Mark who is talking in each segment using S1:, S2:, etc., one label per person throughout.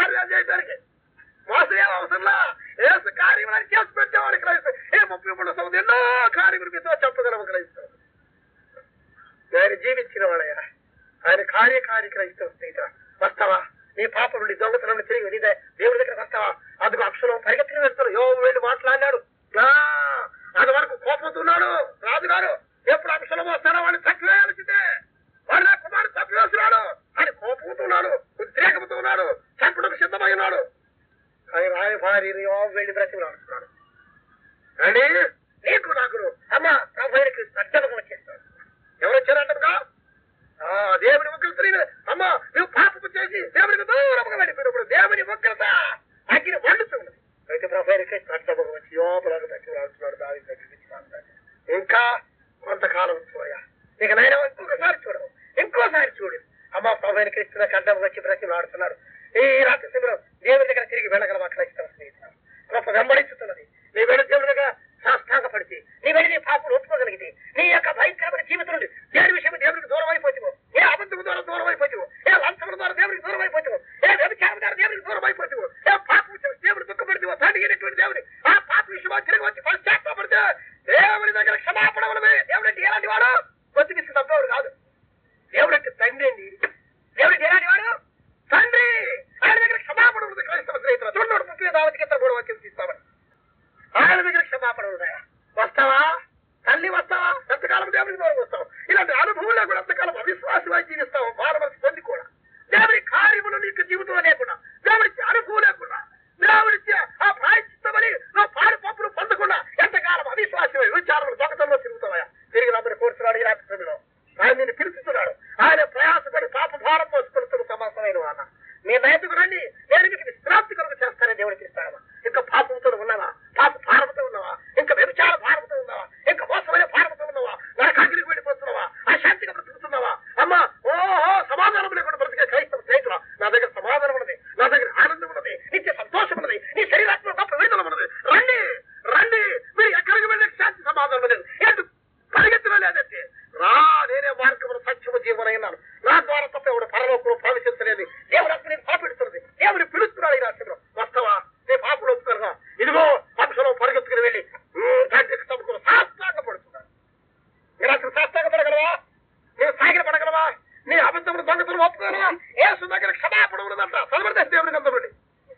S1: కార్యాలు చేయడానికి మోసం ఏం అవసరంలా ఏసు కార్యం అని చేసి పెట్టేవాడు క్రైస్తవు ఏ ముప్పై మూడు సంవత్సరం ఎన్నో కార్యములు మీతో చెప్పగలము క్రైస్తవు ఆయన జీవించిన వాడయ్యా ఆయన కార్యకారి క్రైస్తవ స్నేహితుడ వస్తావా నీ పాప నుండి దొంగతనం తిరిగి వెళ్ళి దేవుడి దగ్గర వస్తావా అందుకు అక్షరం పరిగెత్తిన వెళ్తాడు యో వెళ్ళి మాట్లాడినాడు ఆ, అది వరకు కోపతున్నాడు రాజుగారు ఎప్పుడు అక్షరం వస్తాడో వాడిని తప్పివేయాల్సిందే వాడు నా కుమారుడు తప్పివేస్తున్నాడు అని కోపముతున్నాడు ఉద్రేకముతో ఉన్నాడు చంపడానికి సిద్ధమై ఉన్నాడు కానీ రాయభారి వెళ్ళి బ్రతిమలాడుతున్నాడు అని నీకు నాకు అమ్మ ప్రభుకి సజ్జనకు వచ్చేస్తాడు ఎవరు వచ్చారంటగా ఆ దేవుని ఉగ్రత అమ్మ నువ్వు పాపము చేసి దేవునికి దూరంగా వెళ్ళిపోయినప్పుడు దేవుని ఉగ్రత అగ్ని వండుతున్నది అయితే ప్రభుకి సజ్జనకు వచ్చి యోపలకు బ్రతిమలాడుతున్నాడు దాని దగ్గర ఇంకా కొంతకాలం పోయా ఇక నైనా ఇంకొకసారి చూడవు ఇంకోసారి చూడు అమ్మ ప్రభుని క్రీస్తున్న కడ్డం వచ్చి బ్రతిమలాడుతున్నాడు ఈ రాత్రి సమయంలో దేవుని దగ్గర తిరిగి వెళ్ళగలవా క్రైస్తవ స్నేహితులు గొప్ప వెంబడించుతున్నది నీ వెళ్ళి దేవుని దగ్గర సాష్టాంగపడితే నీ వెళ్ళి నీ పాపను ఒప్పుకోగలిగితే నీ యొక్క భయంకరమైన జీవితం నుండి దేని విషయం దేవునికి దూరం అయిపోతావు ఏ అబద్ధం ద్వారా దూరం అయిపోతావు ఏ లంచం ద్వారా దేవునికి దూరం అయిపోతావు ఏ వ్యభిచారం ద్వారా దేవునికి దూరం అయిపోతావు ఏ పాప విషయం దేవుడు దుఃఖపడితే తండ్రి అయినటువంటి దేవుని ఆ పాప విషయం తిరిగి వచ్చి పశ్చాత్తాపడితే దేవుని దగ్గర క్షమాపణ ఉన్నది దేవుడు అంటే ఎలాంటి వాడు కొద్ది విసుగు తప్పేవాడు కాదు దేవుడు అంటే తండ్రి అండి దేవుడికి ఎలాంటి వాడు తండ్రి ఆయన దగ్గర క్షమాపణ ఉన్నది క్రైస్తవ స్నేహితులు చూడండి ముప్పై దావతికి ఇద్దరు మూడు వాక్యం తీస్తామని ఆయన దగ్గర క్షమాపణ ఉన్నాయా వస్తావా తల్లి వస్తావా ఎంతకాలం దేవుడికి దూరం వస్తావు ఇలాంటి అనుభవం లేకుండా ఎంతకాలం అవిశ్వాసమై జీవిస్తావు మానవలసి పొంది కూడా దేవుడి కార్యములు నీకు జీవితంలో లేకుండా దేవుడిచ్చే అనుభవం లేకుండా దేవుడిచ్చే ఆ ప్రాయచిత్తమని నువ్వు పాడు పప్పులు పొందకుండా ఎంతకాలం అవిశ్వాసమై విచారణ దొంగతంలో తిరుగుతావా తిరిగి నమ్మని కోరుతున్నాడు ఈ రాత్రి సమయంలో ఆయన నిన్ను పిలుస్తున్నాడు ఆయన ప్రయాసపడి పాప భారం మోసుకొడుతున్న సమాసమైన వాన మీ నైతికు రండి నేను మీకు విశ్రాంతి కొరకు చేస్తానని దేవుడికి ఇస్తాడమ్మా ఇంకా పాపంతో ఉన్నావా పాప భారంతో ఉన్నావా ఇంకా వ్యభిచార భారంతో ఉన్నావా ఇంకా మోసమైన భారంతో ఉన్నావా నరకాగ్రికి వెళ్ళిపోతున్నావా అశాంతిగా బ్రతుకుతున్నావా అమ్మా ఓహో సమాధానం లేకుండా బ్రతికే క్రైస్తవ స్నేహితుల నా దగ్గర సమాధానం ఉన్నది నా దగ్గర ఆనందం ఉన్నది నిత్య సంతోషం ఉన్నది నీ శరీరాత్మ గొప్ప విడుదల ఉన్నది రండి రండి మీరు ఎక్కడికి వెళ్ళే శాంతి సమాధానం లేదు ఎందుకు పరిగెత్తడం లేదంటే రా నేనే మార్గమును సత్యము జీవనైనాను నా ద్వారా తప్ప ఎవడు పరలోకంలో ప్రవేశించలేదు దేవుడు అప్పుడు నేను పాపెడుతున్నది దేవుడు పిలుస్తున్నాడు ఈ రాష్ట్రంలో వస్తావా నీ పాపలు ఒప్పుకోరా ఇదిగో వంశంలో పరిగెత్తుకుని వెళ్ళి ఉమ్, తండ్రికి తప్పుకుని సాష్టాంగ పడుతున్నాడు మీరు అసలు సాష్టాంగ పడగలవా నేను సాగిన పడగలవా నీ అబద్ధములు దొంగతలు ఒప్పుకోరా ఏసు దగ్గర క్షమాపణ ఉన్నదంట సదమర్థ దేవుని గంధముడి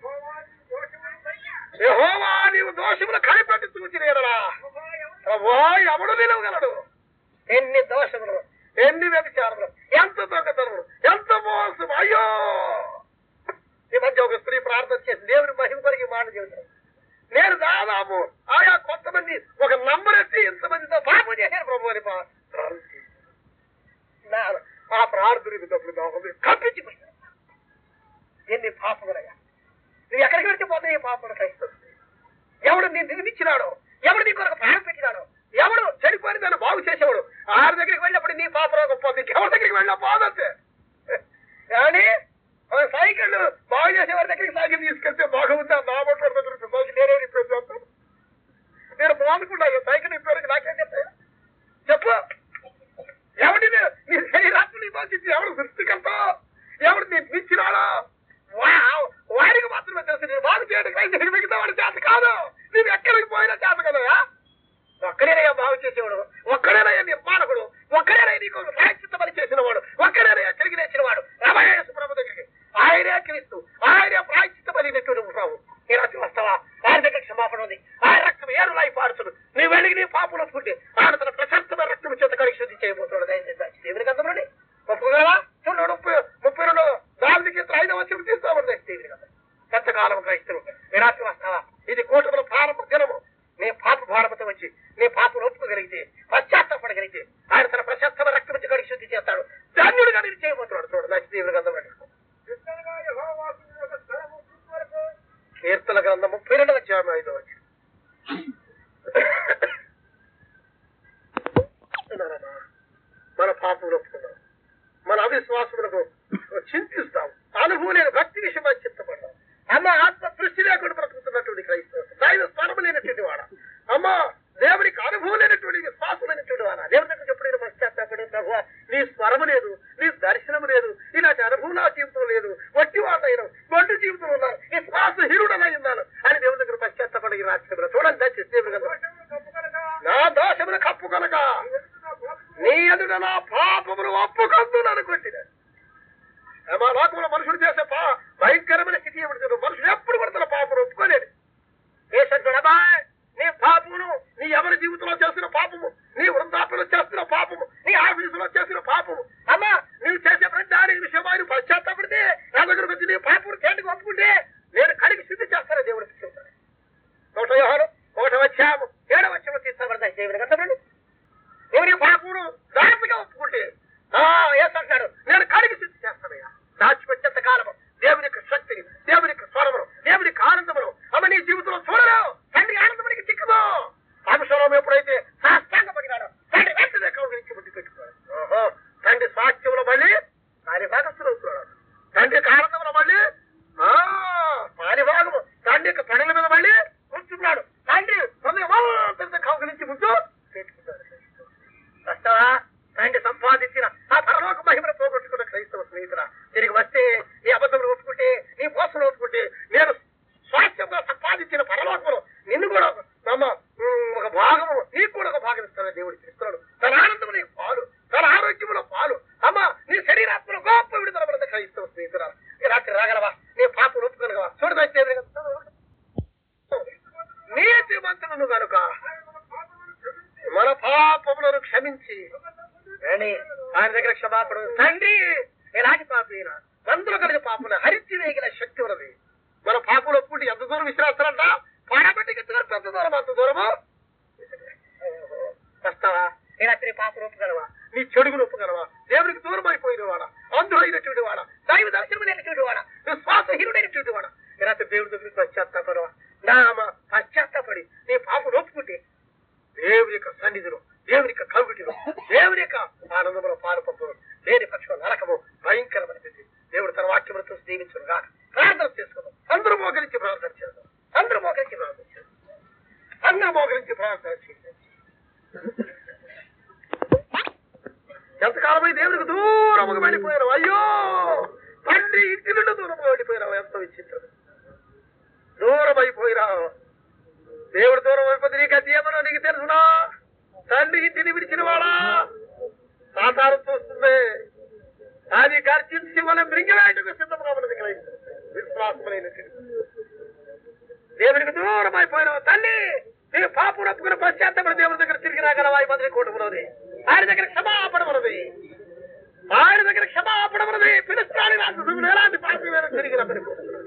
S1: యెహోవా నీవు దోషములు కనిపెట్టి చూచిరేదరా ప్రభో ఎవడు నిలవగలడు ఎన్ని దోషములు ఎన్ని వ్యభిచారములు ఎంత దొంగతనములు ఎంత మోసం అయ్యో ఈ మధ్య ఒక స్త్రీ ప్రార్థన చేసి దేవుని మహిమ కొరికి మాట చెబుతాను నేను దాదాపు ఆయా కొంతమంది ఒక నంబర్ ఎత్తి ఇంతమందితో పాపం చేశాను ప్రభు అని పా- ప్రార్థన చేశాను. నా- ఆ ప్రార్థనకు తప్పుడు దోషం కప్పించిపోయాను ఎన్ని పాపములయ్యా నువ్వు ఎక్కడికి వెళ్తే పోతే ఈ పాపలు క్రైస్తవులు ఎవడు నేను నిర్మించినాడో ఎవడు నీ కొరకు ప్రాణం పెట్టినాడో ఎవడు చెడిపోయి దాన్ని బాగు చేసేవాడు ఆరు దగ్గరికి వెళ్ళినప్పుడు నీ పాప రోగం పోతే ఎవరి దగ్గరికి వెళ్ళినా పోదంతే కానీ ఒక సైకిల్ బాగు చేసేవారి దగ్గరికి సైకిల్ తీసుకెళ్తే బాగుంది నా మొట్టు దొరుకుతుంది సైకిల్ నేనే రిపేర్ చేస్తాను నేను బాగుంటున్నా సైకిల్ రిపేర్కి నాకేం చెప్తా చెప్పు ఎవడి నీ శరీరాత్మ నీ బాధ్యత ఎవడు సృష్టికర్త ఎవడు నీ మించినాడో వా- వాడికి మాత్రమే తెలుసు నేను బాగు చేయడం అయితే మిగతా వాడి చేత కాదు నువ్వు ఎక్కడికి పోయినా చేత కదా ఒక్కడేనయ్యా బాగు చేసేవాడు ఒక్కడేనయ్యా నిర్మాణకుడు ఒక్కడేనయ్య నీకు సాక్షిత పని చేసిన వాడు ఒక్కడేనయ్యా తిరిగి లేచిన వాడు రమయేసు ప్రభు దగ్గరికి ఆయనే క్రీస్తు ఆయనే ప్రాయచిత పలినట్టు ఉంటావు ఈ రాత్రి వస్తావా ఆయన దగ్గర క్షమాపణ ఉంది ఆయన రక్తం ఏరులాయి పారుతుడు నీ వెళ్ళి నీ పాపలు ఒప్పుకుంటే ఆయన తన ప్రశాంతమైన రక్తం చేత కడిగి శుద్ధి చేయబోతున్నాడు దయచేసి దేవుని గంధంలోని ఒప్పుకోగలవా చూడండి ముప్పై ముప్పై రెండు నాలుగు కింద ఐదవ వచ్చిన తీసుకోమని దేవుని గంధం ఎంతకాలం క్రైస్తవులు ఈ రాత్రి వస్తావా ఇది కూటమిలో ప్రారంభ దినము నీ పాప భారమత వచ్చి నీ పాపను ఒప్పుకోగలిగితే పశ్చాత్తాపడగలిగితే ఆయన తన ప్రశస్తమైన రక్తం వచ్చి కడిగి శుద్ధి చేస్తాడు ధన్యుడిగా నేను చేయబోతున్నాడు చూడు నచ్చి దేవుని గంధం పెట్టుకో కీర్తన గ్రంథం ముప్పై రెండవ అధ్యాయం ఐదవ వచ్చి మన పాపములు ఒప్పుకున్నాం మన అవిశ్వాసములకు చింతిస్తాం అనుభవం లేని భక్తి విషయమై చింతపడ్డాం అమ్మ ఆత్మ దృష్టి లేకుండా బ్రతుకుతున్నటువంటి క్రైస్తవ దైవ స్వరం లేనటువంటి వాడ అమ్మ దేవునికి అనుభవం లేనటువంటి విశ్వాసం లేనటువంటి వాడ దేవుని దగ్గర ఎప్పుడైనా పశ్చాత్తాపడి ప్రభు నీ స్వరము లేదు నీ దర్శనము లేదు ఇలాంటి అనుభవం నా జీవితంలో లేదు వట్టి వాడైనా గొడ్డు జీవితంలో ఉన్నా పాపం ఒప్పుకొనగా చూడదైతే నీతి మంత్రులను కనుక మన పాపములను క్షమించి అని ఆయన దగ్గర క్షమాపణ తండ్రి ఎలాంటి పాపైన మందులు కలిగి పాపన హరించి వేగిన శక్తి ఉన్నది మన పాపలు ఒప్పుకుంటే ఎంత దూరం విశ్రాస్తారంట పాడబెట్టి ఎత్తుగారు పెద్ద దూరం అంత దూరము వస్తావా ఏ రాత్రి పాపను ఒప్పుగలవా నీ చెడుగును ఒప్పుగలవా దేవునికి దూరం అయిపోయిన వాడా అంధుడైనటువంటి వాడా దైవ దర్శనం లేనటువంటి వాడా విశ్వాసహీనుడైనటువంటి వాడా ఏ రాత్రి దేవుడి దగ్గరికి పశ్చాత్తాపడవా నామ పశ్చాత్తాపడి నీ పాపను ఒప్పుకుంటే దేవుని యొక్క సన్నిధిలో దేవుని యొక్క కవిటిలో దేవుని యొక్క ఆనందంలో పాలు పంపడం లేని పక్షం నరకము భయంకరమైన స్థితి దేవుడు తన వాక్యములతో దీవించను కాక ప్రార్థన చేసుకుందాం అందరూ మోకరించి ప్రార్థన చేద్దాం అందరూ మోకరించి ప్రార్థన చేద్దాం అందరూ మోకరించి ప్రార్థన చేద్దాం ఎంతకాలమై దేవునికి దూరముగా వెళ్ళిపోయారు అయ్యో తండ్రి ఇంటి నుండి దూరంగా వెళ్ళిపోయినావు ఎంత విచిత్రం దూరం అయిపోయినావు దేవుడు దూరం అయిపోతే నీకు అది ఏమన్నా నీకు తెలుసునా తండ్రి ఇంటిని విడిచిన వాడా సాతారు చూస్తుంది అది గర్జించి మనం మృంగివేయటకు సిద్ధంగా ఉన్నది క్రైస్తవం. విశ్వాసమైనటువంటి దేవునికి దూరం అయిపోయినావు తల్లి నీ పాపం ఒప్పుకుని పశ్చాత్తపడి దేవుడి దగ్గర తిరిగి రాగలవా ఈ మందిరి కూటమున్నది ఆయన దగ్గర క్షమాపణ ఉన్నది ఆయన దగ్గర క్షమాపణ ఉన్నది పిలుస్తాను రాష్ట్రం ఎలాంటి పాపం వేరే తిరిగి రమ్మని కోరుతున్నాను.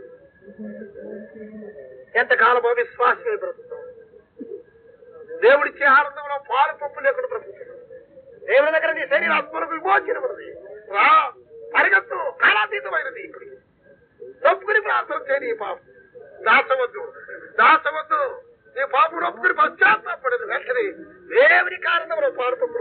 S1: ఎంతకాలమో విశ్వాసమే బ్రతుకుతాం దేవుడిచ్చే ఆనందంలో పాలు పప్పు లేకుండా బ్రతుకుతున్నాం దేవుడి దగ్గర నీ శరీరాత్మలకు విమోచన ఉన్నది రా పరిగెత్తు కాలాతీతమైనది ఇప్పుడు ఒప్పుకుని ప్రార్థన చేయని ఈ పాపం దాసవద్దు దాసవద్దు నీ పాపం ఒప్పుకుని పశ్చాత్తాపడదు వెంటనే దేవుని కారణంలో పాలు పప్పులు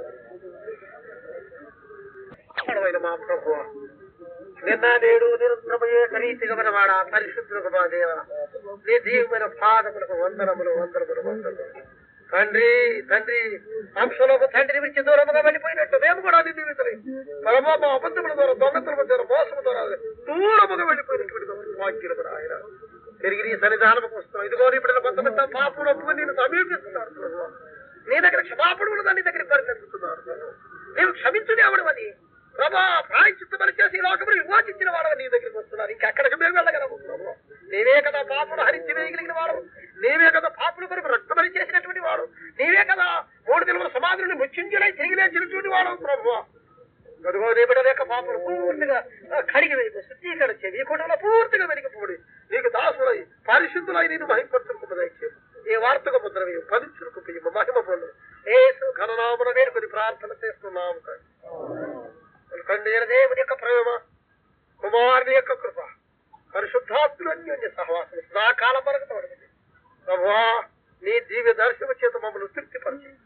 S1: పొందుతుంది మా ప్రభు నిన్న నేడు నిరంతరమయ్యే రీతిగా మనవాడ పరిశుద్ధులకు మా దేవ నీ దీవమైన పాదములకు వందనములు వందనములు వందనములు తండ్రి తండ్రి అంశంలోకి తండ్రి విడిచి దూరముగా వెళ్ళిపోయినట్టు మేము కూడా నీ దీవితలే పరమా మా అబద్ధముల ద్వారా దొంగతనము ద్వారా మోసము ద్వారా దూరముగా వెళ్ళిపోయినటువంటి వాక్యులు కూడా ఆయన తిరిగి నీ సన్నిధానముకు వస్తాం ఇదిగో నీ బిడ్డల కొంతమంది పాపం ఒప్పుకొని నేను సమీపిస్తున్నారు ప్రభువా. నీ దగ్గర క్షమాపణ ఉన్నదా నీ దగ్గర పరిగెత్తుతున్నారు ప్రభు. నీవు క్షమించుని అవడమని ప్రభా ప్రాయచిత్తమని చేసి ఈ లోకమును విమోచించిన వాడు నీ దగ్గరికి వస్తున్నారు ఇంకెక్కడికి మేము వెళ్ళగలము ప్రభు నీవే కదా పాపులు హరించి వేయగలిగిన వాడు నీవే కదా పాపులు కొరకు రక్తమని చేసినటువంటి వాడు నీవే కదా మూడు దినముల సమాధులను ముచ్చించులై తిరిగి లేచినటువంటి వాడు ప్రభు అదిగో నీ బిడ్డ యొక్క పాపలు పూర్తిగా ఆ, కడిగి వేయకు శుద్ధీకరణ చేయి ఈ కుటుంబంలో పూర్తిగా వెలిగిపోడి నీకు దాసులై పరిశుద్ధులై నేను మహిమపరచుకు దయచేసి ఈ వార్తకు ముద్ర వేయు పవిత్రులకు పెయ్యము మహిమ పొందు ఏసు ఘననామన వేడుకొని ప్రార్థన చేస్తున్నాము తండ్రి అయిన దేవుని యొక్క ప్రేమ కుమారుని యొక్క కృప పరిశుద్ధాత్ముల అన్యోన్య సహవాసం నా కాలం వరకు తోడుతుంది ప్రభువా నీ దివ్య దర్శన చేత మమ్మల్ని తృప్తిపరిచి